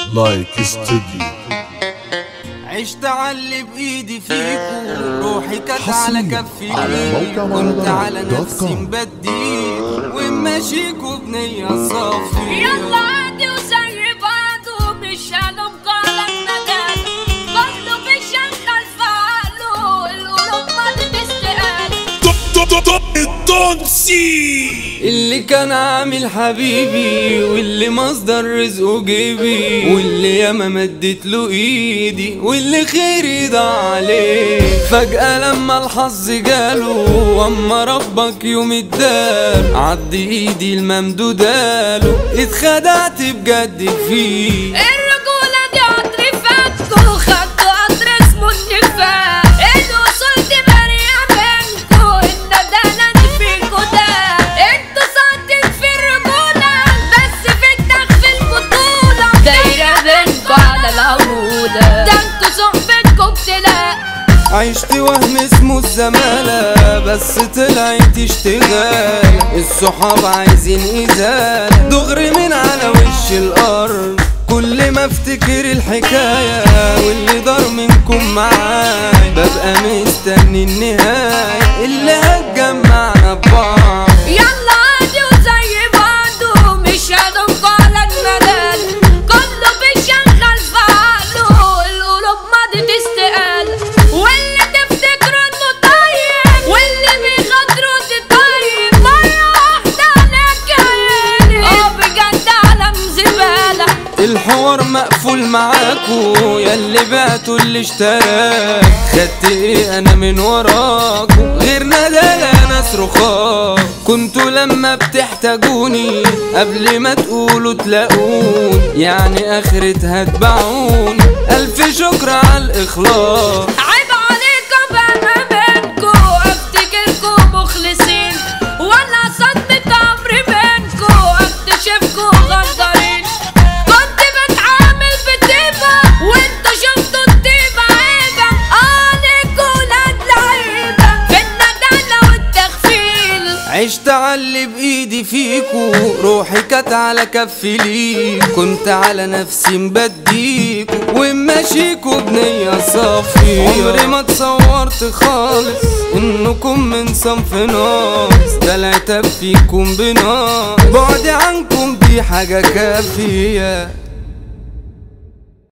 لايك استوديو عشت علي بايدي فيكو روحي كانت على حصرياً كفي على موقع كنت مهرجانات على دوت نفسي كوم. مبديك وماشيكوا بنية صافية يلا عادي وزي بعضه مش هنبقى الندال كله بيشغل فعله القلوب ما بتستقال اللي كان عامل حبيبي واللي مصدر رزقه جيبي واللي ياما مدت له ايدي واللي خيري ضاع عليه فجأة لما الحظ جاله واما ربك يوم اداله عدي ايدي الممدوداله اتخدعت بجد فيه الرجولة دي قطر فاتكو خدتوا قطر اسمه النفاق الوصول دي بريئة منكو الندالة دي فيكو ده انتوا صادق في الرجولة بس في الدخ في البطولة دايرة بينكو على العمودة ده انتوا صحبتكم ابتلاء عشت وهم اسمه الزمالة بس طلعت اشتغال الصحاب عايزين ازالة دغري من على وش الارض كل ما افتكر الحكاية واللي دار منكم معايا ببقى مستني النهاية اللي هتجمعنا ببعض يلا عادي وزي بعضه مش هنبقى على الملل كله بيشغل فعله القلوب ما دي تستقال واللي تفتكروا انه طيب واللي بيخاطروا دي طيب مرة واحدة عليك عيني اه بجد عالم زبالة الحوار مقفول معاكو ياللي بعتوا اللي اشتراك خدت ايه انا من وراكو غير ندالة ناس رخاك كنتوا لما بتحتاجوني قبل ما تقولوا تلاقوني يعني اخرتها تبعوني الف شكر على الاخلاص عيب عليكم بقى منكو افتكركم مخلصين ولا صدمة عمري منكو اكتشفكو غدارين كنت بتعامل بطيبة وانتوا شفتوا الطيبة عيبة عليكوا ولاد لعيبة في الندالة والتغفيل عشت علي بايدي فيكو روحي كانت على كفي ليك كنت على نفسي مبديكو وماشيكو بنية صافية عمري ما تصورت خالص انكم من صنف ناقص ده العتاب فيكم بناقص بعدي عنكم دي حاجة كافية